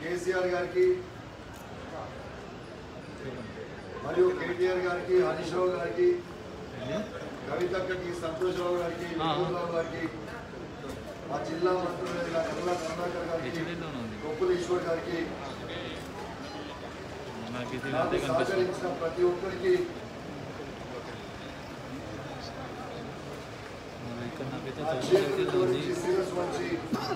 కేసీఆర్ గారికి మరియు కేటీఆర్ గారికి హరీష్ రావు గారికి కవితక్కకి సంతోష్ రావు గారికి రావు గారికి మా జిల్లా మంత్రులైన కమలా కరుణాకర్ గారికి హెచ్డీలోనే ఉంది గొప్పల ఈశ్వర్ గారికి మనకి ఇది నాకు అంతే కనిపిస్తుంది సహకరించిన ప్రతి ఒక్కరికి మరి ఇక్కడ నాకైతే నా సోషల్ చేతులు మీడియాలో ఉంది జోడించి సీరియస్ వంచి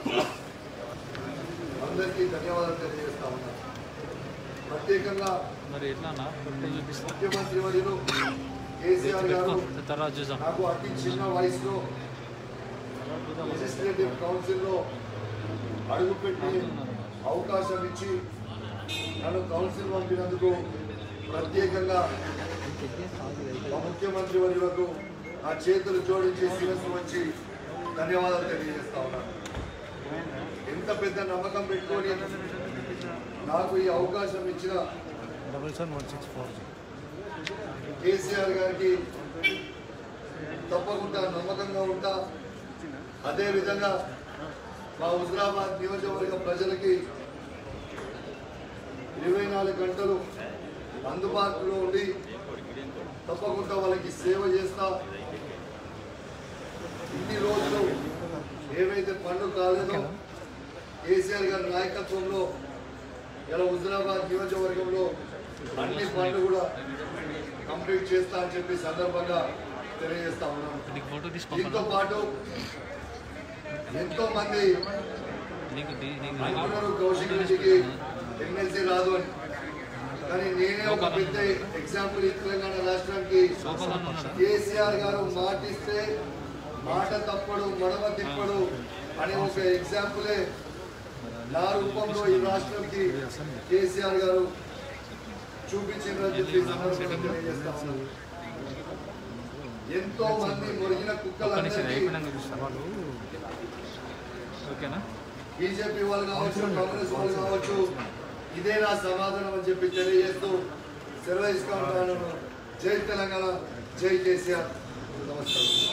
అందరికీ ధన్యవాదాలు తెలియజేస్తా ఉన్నాను ప్రత్యేకంగా మరి ఎట్లా నా ఫోటో చూపిస్తా ముఖ్యమంత్రి వర్యులు కేసీఆర్ గారు పెట్టుకో తర్వాత చూసాం నాకు అతి చిన్న వయసులో లెజిస్లేటివ్ కౌన్సిల్లో అడుగుపెట్టి అవకాశం ఇచ్చి నన్ను కౌన్సిల్ పంపినందుకు ప్రత్యేకంగా మా ముఖ్యమంత్రి వర్యులకు నా చేతులు జోడించి శిరస్సు వచ్చి ధన్యవాదాలు తెలియజేస్తా ఉన్నాను ఎంత పెద్ద నమ్మకం పెట్టుకొని నాకు ఈ అవకాశం ఇచ్చిన double seven one six four KCR గారికి తప్పకుండా నమ్మకంగా ఉంటా అదే విధంగా మా హుజరాబాద్ నియోజకవర్గ ప్రజలకి ఇరవై నాలుగు గంటలు అందుబాటులో ఉండి తప్పకుండా వాళ్ళకి సేవ చేస్తా ఇన్ని రోజులు ఏవైతే పనులు కాలేదో కేసీఆర్ గారి నాయకత్వంలో ఇలా హుజరాబాద్ నియోజకవర్గంలో అన్ని పనులు కూడా కంప్లీట్ చేస్తా అని చెప్పి సందర్భంగా తెలియజేస్తా ఉన్నాను నీకు ఫోటో తీసి దీంతో పంపనా పాటు ఎంతో మంది నీకు ది- నీకు అనుకున్నారు కౌశిక్ రెడ్డికి ఎమ్మెల్సీ రాదు అని కానీ నేనే ఒక పెద్ద ఎగ్జాంపుల్ ఈ తెలంగాణ రాష్ట్రానికి సోఫాలోనే ఉన్నాడు కేసీఆర్ గారు మాటిస్తే మాట తప్పడు మడమ తిప్పడు అనే ఒక ఎగ్జాంపులే నా రూపంలో ఈ రాష్ట్రంకి కేసీఆర్ గారు చూపించిందని చెప్పి ఈ సందర్భంగా తెలియజేస్తా ఉన్నాను. ఎంతో మంది మురిగిన ఒక్క నిమిషం కుక్కలందరికీ అయిపోయినాక చూస్తాను ఓకేనా బీజేపీ వాళ్ళు కావచ్చు కాంగ్రెస్ వాళ్ళు కావచ్చు ఇదే నా సమాధానం అని చెప్పి తెలియజేస్తూ సెలవు తీసుకుంటున్నాను జై తెలంగాణ జై కేసీఆర్ నమస్కారం